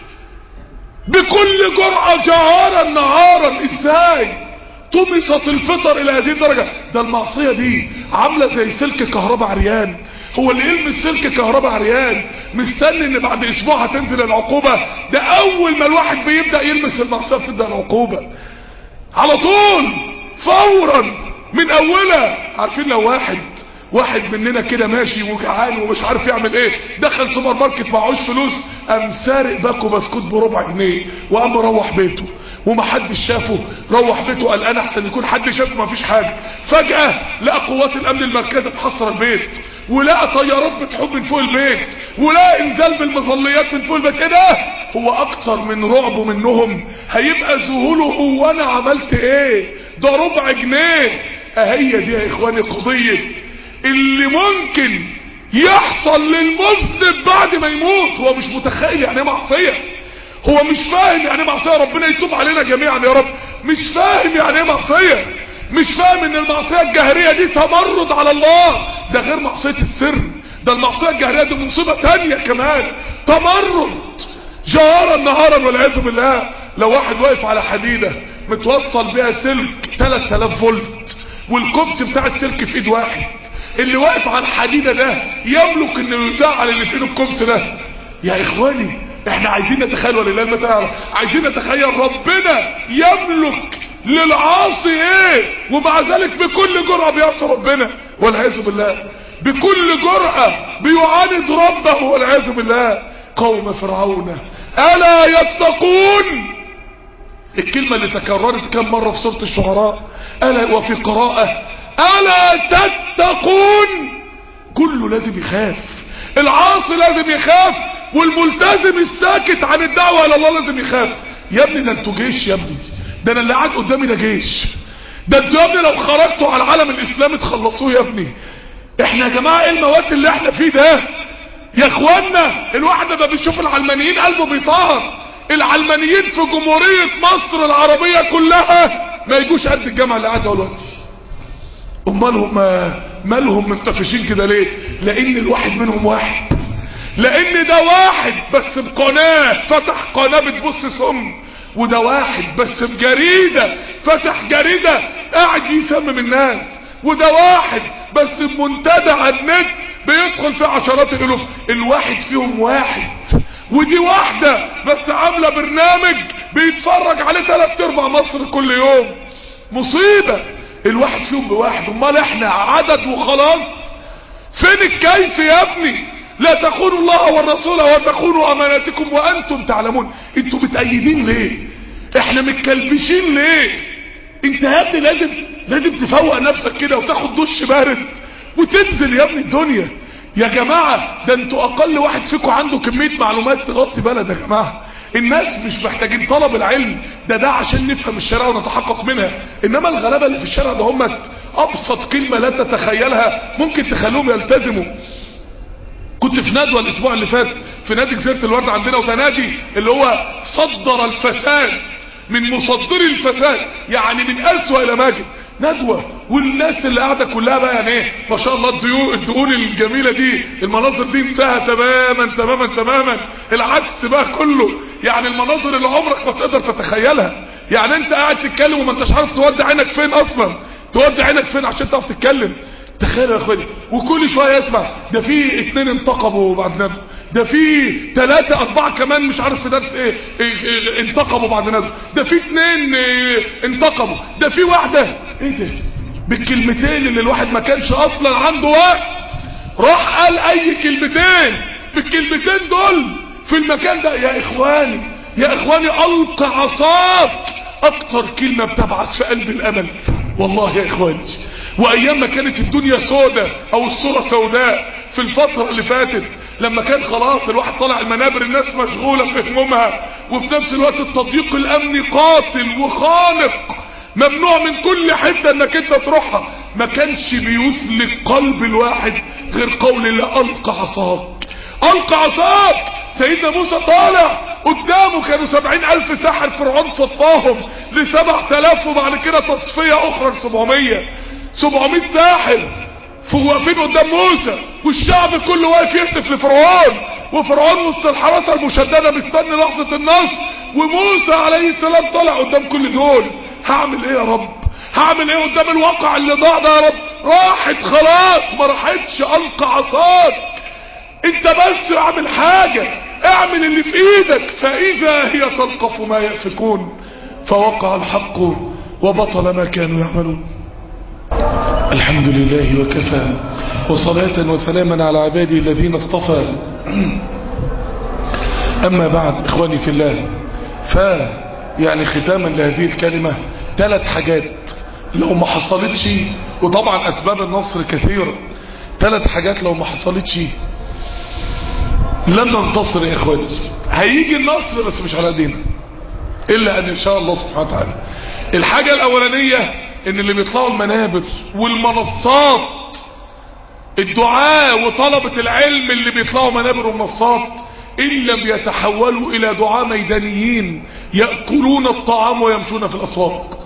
بكل جرعة جهارا نهارا ازاي طمست الفطر الى هذه الدرجة ده المعصية دي عاملة زي سلك كهرباء عريان هو اللي يلمس سلك كهرباء عريان مستني ان بعد اسبوع هتنزل العقوبة ده اول ما الواحد بيبدأ يلمس المعصية بتبدأ العقوبة على طول فورا من اولها عارفين لو واحد واحد مننا كده ماشي وجعان ومش عارف يعمل ايه دخل سوبر ماركت معهوش فلوس قام سارق باكو بسكوت بربع جنيه وقام مروح بيته ومحدش شافه روح بيته قال انا احسن يكون حد شافه مفيش حاجه فجاه لقى قوات الامن المركزي محصره البيت ولقى طيارات بتحب من فوق البيت ولقى انزال بالمظليات من فوق البيت ايه ده هو اكتر من رعبه منهم هيبقى ذهوله هو انا عملت ايه ده ربع جنيه اهي دي يا اخواني قضيه اللي ممكن يحصل للمذنب بعد ما يموت هو مش متخيل يعني ايه معصيه هو مش فاهم يعني ايه معصيه ربنا يتوب علينا جميعا يا رب مش فاهم يعني ايه معصيه مش فاهم ان المعصيه الجهريه دي تمرد على الله ده غير معصيه السر ده المعصيه الجهريه دي مصيبه تانية كمان تمرد جهارا نهارا والعياذ بالله لو واحد واقف على حديده متوصل بيها سلك 3000 فولت والكوبس بتاع السلك في ايد واحد اللي واقف على الحديده ده يملك انه يزعل اللي في ايده الكوبس ده يا اخواني احنا عايزين نتخيل ولله المثل الاعلى عايزين نتخيل ربنا يملك للعاصي ايه ومع ذلك بكل جرأة بيعصي ربنا والعياذ بالله بكل جرأة بيعاند ربه والعياذ بالله قوم فرعون الا يتقون الكلمة اللي تكررت كم مرة في سورة الشعراء الا وفي قراءة الا تتقون كله لازم يخاف العاصي لازم يخاف والملتزم الساكت عن الدعوة الى الله لازم يخاف يا ابني ده انتوا جيش يا ابني ده انا اللي قاعد قدامي ده جيش ده انتوا يا ابني لو خرجتوا على العالم الاسلامي تخلصوه يا ابني احنا يا جماعة ايه الموات اللي احنا فيه ده يا اخوانا الواحد لما بيشوف العلمانيين قلبه بيطهر العلمانيين في جمهورية مصر العربية كلها ما يجوش قد الجامعة اللي قاعدة دلوقتي امالهم مالهم منتفشين كده ليه لان الواحد منهم واحد لان ده واحد بس بقناة فتح قناة بتبص سم وده واحد بس بجريدة فتح جريدة قاعد يسمم الناس وده واحد بس بمنتدى على النت بيدخل في عشرات الالوف الواحد فيهم واحد ودي واحدة بس عاملة برنامج بيتفرج عليه تلات ارباع مصر كل يوم مصيبة الواحد فيهم بواحد امال احنا عدد وخلاص فين الكيف يا ابني لا تخونوا الله والرسول وتخونوا اماناتكم وانتم تعلمون انتوا متأيدين ليه احنا متكلبشين ليه انت يا ابني لازم لازم تفوق نفسك كده وتاخد دش بارد وتنزل يا ابني الدنيا يا جماعة ده انتوا اقل واحد فيكم عنده كمية معلومات تغطي بلد يا جماعة الناس مش محتاجين طلب العلم ده ده عشان نفهم الشارع ونتحقق منها انما الغلابة اللي في الشارع ده هم ابسط كلمة لا تتخيلها ممكن تخلوهم يلتزموا كنت في ندوة الاسبوع اللي فات في نادي جزيرة الورد عندنا وده نادي اللي هو صدر الفساد من مصدري الفساد يعني من اسوأ الاماكن ندوة والناس اللي قاعدة كلها بقى يعني ايه ما شاء الله الديون الدقون الجميلة دي المناظر دي انتهى تماما تماما تماما العكس بقى كله يعني المناظر اللي عمرك ما تقدر تتخيلها يعني انت قاعد تتكلم وما انتش عارف تودي عينك فين اصلا تودي عينك فين عشان تعرف تتكلم تخيل يا اخواني وكل شويه يسمع ده في اتنين انتقبوا بعد ندوه ده في ثلاثة اربعة كمان مش عارف في درس ايه, إيه, إيه انتقبوا بعد ندوه ده في اتنين إيه انتقبوا ده في واحدة ايه ده بالكلمتين اللي الواحد ما كانش اصلا عنده وقت راح قال اي كلمتين بالكلمتين دول في المكان ده يا اخواني يا اخواني القى عصاك اكتر كلمة بتبعث في قلب الامل والله يا اخواني وايام ما كانت الدنيا سودة او الصورة سوداء في الفترة اللي فاتت لما كان خلاص الواحد طالع المنابر الناس مشغولة في همومها وفي نفس الوقت التضييق الامني قاتل وخانق ممنوع من كل حتة انك انت تروحها ما كانش بيثلك قلب الواحد غير قول الله القى عصاك القى عصاك سيدنا موسى طالع قدامه كانوا سبعين الف ساحر فرعون صفاهم لسبع تلاف وبعد كده تصفية اخرى لسبعمية سبعمية ساحر واقفين قدام موسى والشعب كله واقف يهتف لفرعون وفرعون وسط الحراسة المشددة مستني لحظة النصر وموسى عليه السلام طلع قدام كل دول هعمل ايه يا رب هعمل ايه قدام الواقع اللي ضاع ده يا رب راحت خلاص ما راحتش القى عصاك انت بس اعمل حاجة اعمل اللي في ايدك فاذا هي تلقف ما يأفكون فوقع الحق وبطل ما كانوا يعملون الحمد لله وكفى وصلاة وسلاما على عبادي الذين اصطفى أما بعد إخواني في الله ف يعني ختاما لهذه الكلمة ثلاث حاجات لو ما حصلتش وطبعا أسباب النصر كثيرة ثلاث حاجات لو ما حصلتش لن ننتصر يا إخواني هيجي النصر بس مش على دينا إلا أن إن شاء الله سبحانه وتعالى الحاجة الأولانية ان اللي بيطلعوا المنابر والمنصات الدعاء وطلبة العلم اللي بيطلعوا منابر ومنصات ان لم يتحولوا الى دعاء ميدانيين يأكلون الطعام ويمشون في الاسواق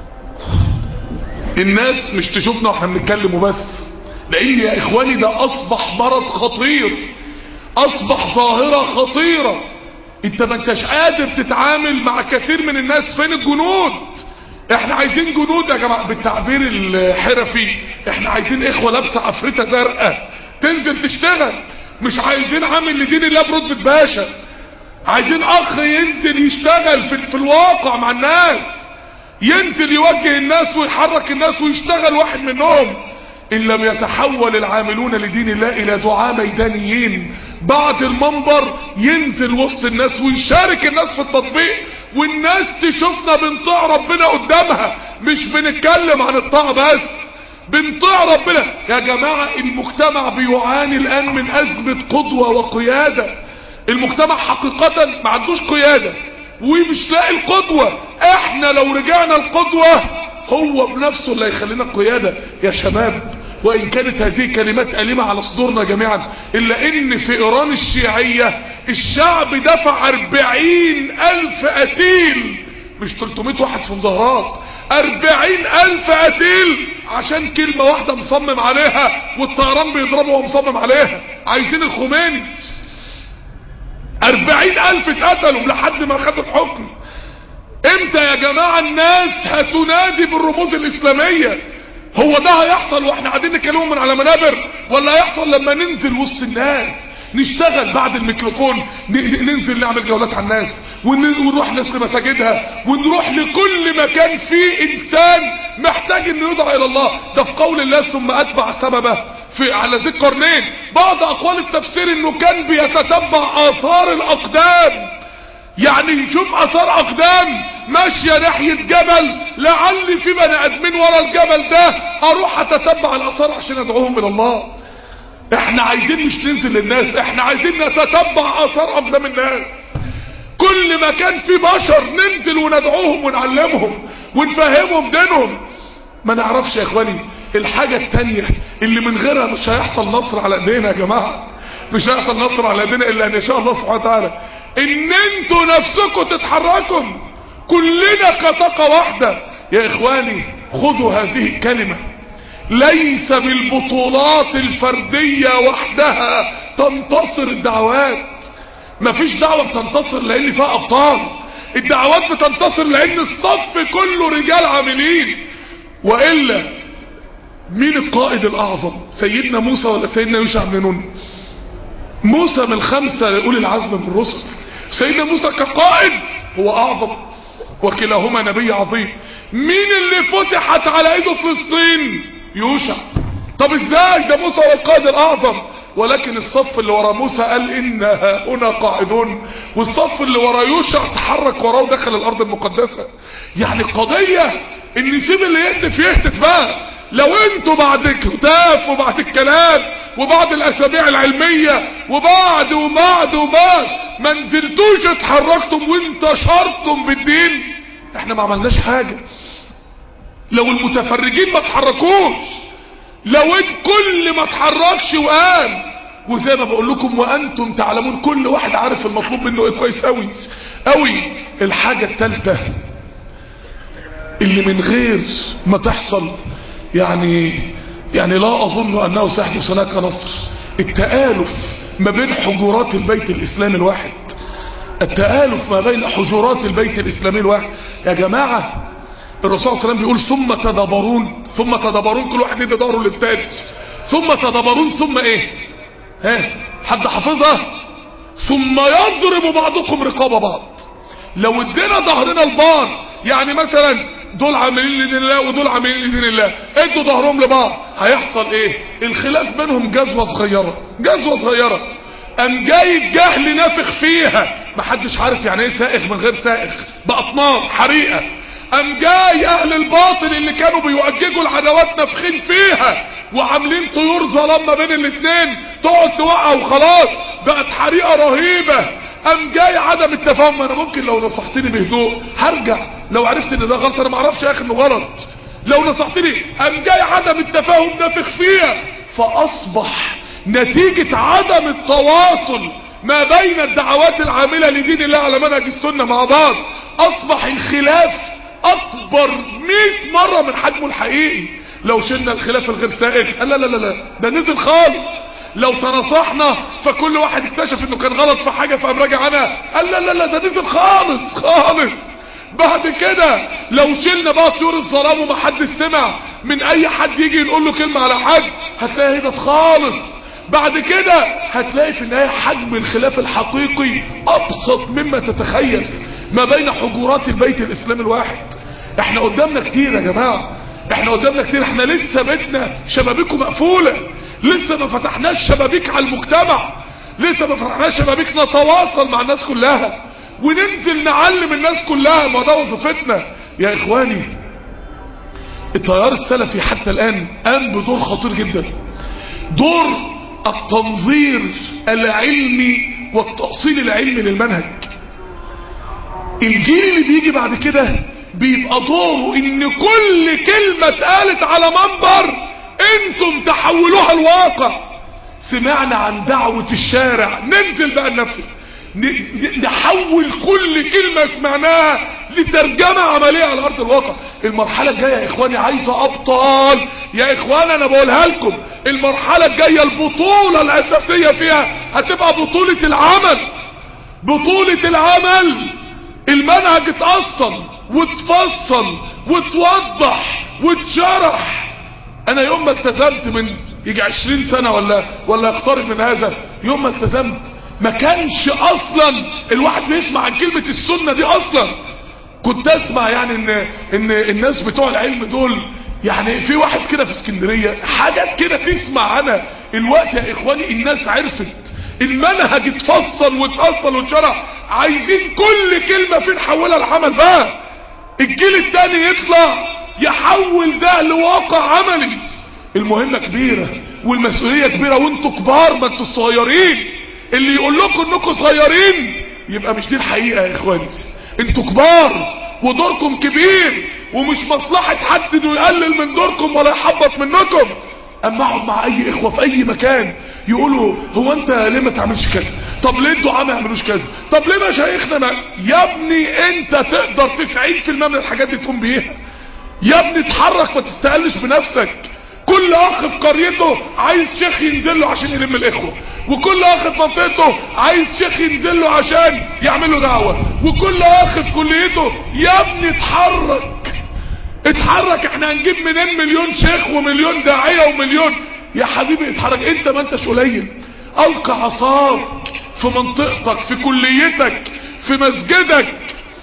الناس مش تشوفنا واحنا بنتكلم وبس لان يا اخواني ده اصبح مرض خطير اصبح ظاهرة خطيرة انت ما انتش قادر تتعامل مع كثير من الناس فين الجنود احنا عايزين جنود يا جماعة بالتعبير الحرفي احنا عايزين اخوة لابسة عفريتة زرقاء تنزل تشتغل مش عايزين عامل لدين الله برتبة باشا عايزين اخ ينزل يشتغل في, في الواقع مع الناس ينزل يوجه الناس ويحرك الناس ويشتغل واحد منهم ان لم يتحول العاملون لدين الله الى دعاء ميدانيين بعد المنبر ينزل وسط الناس ويشارك الناس في التطبيق والناس تشوفنا بنطيع ربنا قدامها مش بنتكلم عن الطاعة بس بنطيع ربنا يا جماعة المجتمع بيعاني الان من ازمة قدوة وقيادة المجتمع حقيقة ما عندوش قيادة ومش لاقي القدوة احنا لو رجعنا القدوة هو بنفسه اللي هيخلينا القيادة يا شباب وإن كانت هذه كلمات أليمة على صدورنا جميعا إلا إن في إيران الشيعية الشعب دفع أربعين ألف قتيل مش 300 واحد في مظاهرات أربعين ألف قتيل عشان كلمة واحدة مصمم عليها والطيران بيضربه ومصمم عليها عايزين الخميني أربعين ألف اتقتلوا لحد ما خدوا الحكم امتى يا جماعة الناس هتنادي بالرموز الإسلامية هو ده هيحصل واحنا قاعدين نكلمهم من على منابر ولا هيحصل لما ننزل وسط الناس نشتغل بعد الميكروفون ننزل نعمل جولات على الناس ونروح ناس لمساجدها ونروح لكل مكان فيه انسان محتاج انه يدعى الى الله ده في قول الله ثم اتبع سببه في على ذي القرنين بعض اقوال التفسير انه كان بيتتبع اثار الاقدام يعني يشوف اثار اقدام ماشية ناحية جبل لعل في بني ادمين ورا الجبل ده اروح اتتبع الاثار عشان ادعوهم الى الله احنا عايزين مش ننزل للناس احنا عايزين نتتبع اثار اقدام الناس كل ما كان في بشر ننزل وندعوهم ونعلمهم ونفهمهم دينهم ما نعرفش يا اخواني الحاجة التانية اللي من غيرها مش هيحصل نصر على ايدينا يا جماعة مش هيحصل نصر على ايدينا الا ان شاء الله سبحانه وتعالى ان انتوا نفسكم تتحركوا كلنا كطاقة واحدة يا اخواني خذوا هذه الكلمة ليس بالبطولات الفردية وحدها تنتصر الدعوات مفيش دعوة بتنتصر لان فيها ابطال الدعوات بتنتصر لان الصف كله رجال عاملين وإلا مين القائد الاعظم سيدنا موسى ولا سيدنا يوشع بن نون موسى من الخمسة يقول العزم من الرسل سيدنا موسى كقائد هو اعظم وكلاهما نبي عظيم مين اللي فتحت على ايده فلسطين يوشع طب ازاي ده موسى هو القائد الاعظم ولكن الصف اللي ورا موسى قال ان هنا قاعدون والصف اللي ورا يوشع تحرك وراه ودخل الارض المقدسة يعني القضية ان نسيب اللي يهتف يهتف بقى لو انتوا بعد الكتاف وبعد الكلام وبعد الاسابيع العلمية وبعد وبعد وبعد ما نزلتوش اتحركتم وانتشرتم بالدين احنا ما عملناش حاجة لو المتفرجين ما اتحركوش لو انت كل ما اتحركش وقام وزي ما بقول لكم وانتم تعلمون كل واحد عارف المطلوب منه ايه كويس قوي قوي الحاجة التالتة اللي من غير ما تحصل يعني يعني لا اظن انه سيحدث هناك نصر التآلف ما بين حجرات البيت الاسلامي الواحد التآلف ما بين حجرات البيت الاسلامي الواحد يا جماعة الرسول صلى الله عليه وسلم بيقول ثم تدبرون ثم تدبرون كل واحد يدي ظهره للتاني ثم تدبرون ثم ايه ها حد حافظها ثم يضرب بعضكم رقاب بعض لو ادينا ظهرنا لبعض يعني مثلا دول عاملين لدين الله ودول عاملين لدين الله ادوا ظهرهم لبعض هيحصل ايه الخلاف بينهم جزوة صغيرة جزوة صغيرة قام جاي الجهل نافخ فيها محدش عارف يعني ايه سائغ من غير سائغ باطنان حريقه قام جاي اهل الباطل اللي كانوا بيؤججوا العداوات نافخين فيها وعاملين طيور ظلام ما بين الاثنين تقعد توقع وخلاص بقت حريقه رهيبه قام جاي عدم التفاهم انا ممكن لو نصحتني بهدوء هرجع لو عرفت ان ده غلط انا ما اعرفش يا اخي انه غلط لو نصحتني قام جاي عدم التفاهم نافخ فيها فاصبح نتيجة عدم التواصل ما بين الدعوات العاملة لدين الله على منهج السنة مع بعض اصبح الخلاف اكبر 100 مرة من حجمه الحقيقي لو شلنا الخلاف الغير سائغ لا لا لا لا ده نزل خالص لو تناصحنا فكل واحد اكتشف انه كان غلط في حاجة فقام راجع عنها قال لا لا لا ده نزل خالص خالص بعد كده لو شلنا بقى طيور الظلام ومحدش سمع من اي حد يجي يقول له كلمة على حد هتلاقي هدت خالص بعد كده هتلاقي في النهاية حجم الخلاف الحقيقي ابسط مما تتخيل ما بين حجرات البيت الاسلامي الواحد احنا قدامنا كتير يا جماعة احنا قدامنا كتير احنا لسه بيتنا شبابيكه مقفولة لسه ما فتحناش شبابيك على المجتمع لسه ما فتحناش شبابيك نتواصل مع الناس كلها وننزل نعلم الناس كلها ما ده وظيفتنا يا اخواني التيار السلفي حتى الان قام بدور خطير جدا دور التنظير العلمي والتأصيل العلمي للمنهج الجيل اللي بيجي بعد كده بيبقى دوره ان كل كلمة اتقالت على منبر انتم تحولوها الواقع سمعنا عن دعوة الشارع ننزل بقى ننفذ نحول كل كلمة سمعناها لترجمة عملية على ارض الواقع المرحلة الجاية يا اخواني عايزة ابطال يا اخواني انا بقولها لكم المرحلة الجاية البطولة الاساسية فيها هتبقى بطولة العمل بطولة العمل المنهج اتأصل واتفصل واتوضح واتشرح انا يوم ما التزمت من يجي عشرين سنة ولا ولا يقترب من هذا يوم ما التزمت ما كانش اصلا الواحد بيسمع عن كلمة السنة دي اصلا كنت اسمع يعني ان ان الناس بتوع العلم دول يعني في واحد كده في اسكندرية حاجات كده تسمع عنها الوقت يا اخواني الناس عرفت المنهج اتفصل واتأصل واتشرح عايزين كل كلمة فيه نحولها لعمل بقى الجيل التاني يطلع يحول ده لواقع عملي المهمة كبيرة والمسؤولية كبيرة وانتوا كبار ما انتوا صغيرين اللي يقول لكم انكم صغيرين يبقى مش دي الحقيقة يا اخواني انتوا كبار ودوركم كبير ومش مصلحة حد انه يقلل من دوركم ولا يحبط منكم اما اقعد مع اي اخوة في اي مكان يقولوا هو انت ليه ما تعملش كذا طب ليه الدعاء ما يعملوش كذا طب ليه مشايخنا ما يا ابني انت تقدر 90% من الحاجات دي تقوم بيها يا ابني اتحرك ما تستقلش بنفسك كل اخ في قريته عايز شيخ ينزل له عشان يلم الاخوه وكل اخ في منطقته عايز شيخ ينزل له عشان يعمل له دعوه وكل اخ في كليته يا ابني اتحرك اتحرك احنا هنجيب منين مليون شيخ ومليون داعيه ومليون يا حبيبي اتحرك انت ما انتش قليل القى عصاك في منطقتك في كليتك في مسجدك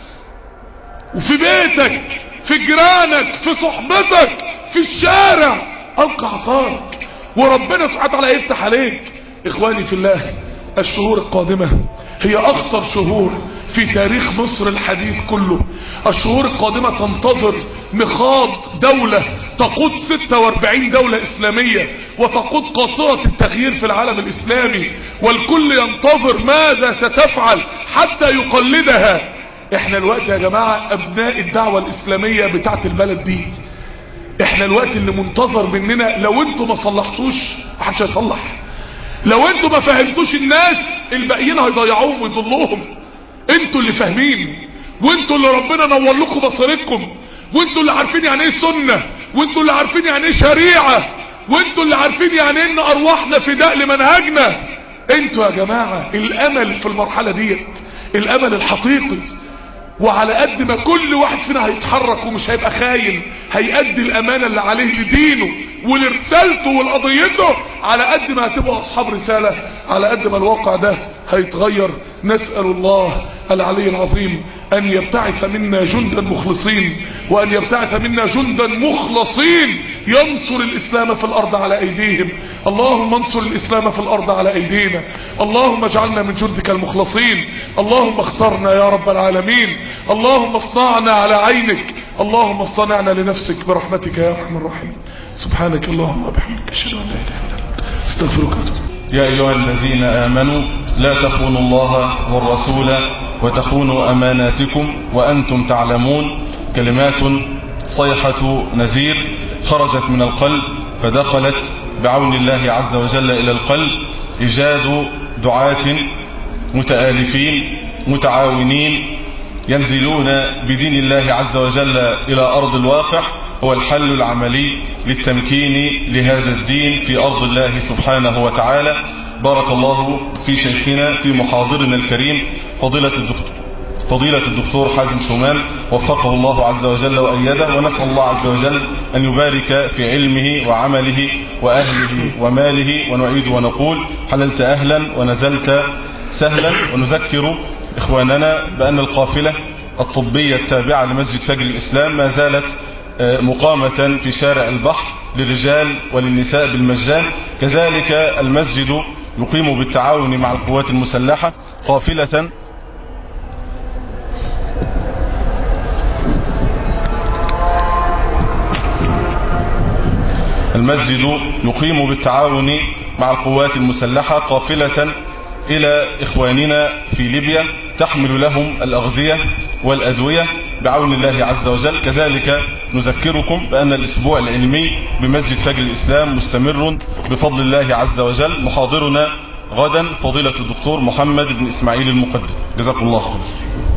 وفي بيتك في جيرانك في صحبتك في الشارع القى عصاك وربنا سبحانه وتعالى يفتح عليك اخواني في الله الشهور القادمة هي اخطر شهور في تاريخ مصر الحديث كله الشهور القادمة تنتظر مخاض دولة تقود 46 دولة اسلامية وتقود قاطرة التغيير في العالم الاسلامي والكل ينتظر ماذا ستفعل حتى يقلدها احنا الوقت يا جماعة ابناء الدعوة الاسلامية بتاعت البلد دي احنا الوقت اللي منتظر مننا لو انتوا ما صلحتوش محدش هيصلح لو انتوا ما فهمتوش الناس الباقيين هيضيعوهم ويضلوهم انتوا اللي فاهمين وانتوا اللي ربنا نور لكم بصيرتكم وانتوا اللي عارفين يعني ايه سنة وانتوا اللي عارفين يعني ايه شريعة وانتوا اللي عارفين يعني ايه ان ارواحنا فداء لمنهجنا انتوا يا جماعة الامل في المرحلة ديت الامل الحقيقي وعلى قد ما كل واحد فينا هيتحرك ومش هيبقى خاين هيأدي الامانة اللي عليه لدينه ولرسالته ولقضيته على قد ما هتبقوا اصحاب رسالة على قد ما الواقع ده هيتغير نسأل الله العلي العظيم أن يبتعث منا جندا مخلصين وأن يبتعث منا جندا مخلصين ينصر الإسلام في الأرض على أيديهم اللهم انصر الإسلام في الأرض على أيدينا اللهم اجعلنا من جندك المخلصين اللهم اخترنا يا رب العالمين اللهم اصنعنا على عينك اللهم اصطنعنا لنفسك برحمتك يا ارحم الراحمين سبحانك اللهم وبحمدك اشهد ان لا اله الا انت استغفرك واتوب يا أيها الذين آمنوا لا تخونوا الله والرسول وتخونوا أماناتكم وأنتم تعلمون كلمات صيحة نزير خرجت من القلب فدخلت بعون الله عز وجل إلى القلب إيجاد دعاة متآلفين متعاونين ينزلون بدين الله عز وجل إلى أرض الواقع هو الحل العملي للتمكين لهذا الدين في أرض الله سبحانه وتعالى بارك الله في شيخنا في محاضرنا الكريم فضيلة الدكتور فضيلة الدكتور حازم شومان وفقه الله عز وجل وأيده ونسأل الله عز وجل أن يبارك في علمه وعمله وأهله وماله ونعيد ونقول حللت أهلا ونزلت سهلا ونذكر إخواننا بأن القافلة الطبية التابعة لمسجد فجر الإسلام ما زالت مقامة في شارع البحر للرجال وللنساء بالمجان كذلك المسجد يقيم بالتعاون مع القوات المسلحة قافلة المسجد يقيم بالتعاون مع القوات المسلحة قافلة إلى إخواننا في ليبيا تحمل لهم الأغذية والأدوية بعون الله عز وجل كذلك نذكركم بأن الأسبوع العلمي بمسجد فجر الإسلام مستمر بفضل الله عز وجل محاضرنا غدا فضيلة الدكتور محمد بن إسماعيل المقدم جزاكم الله خير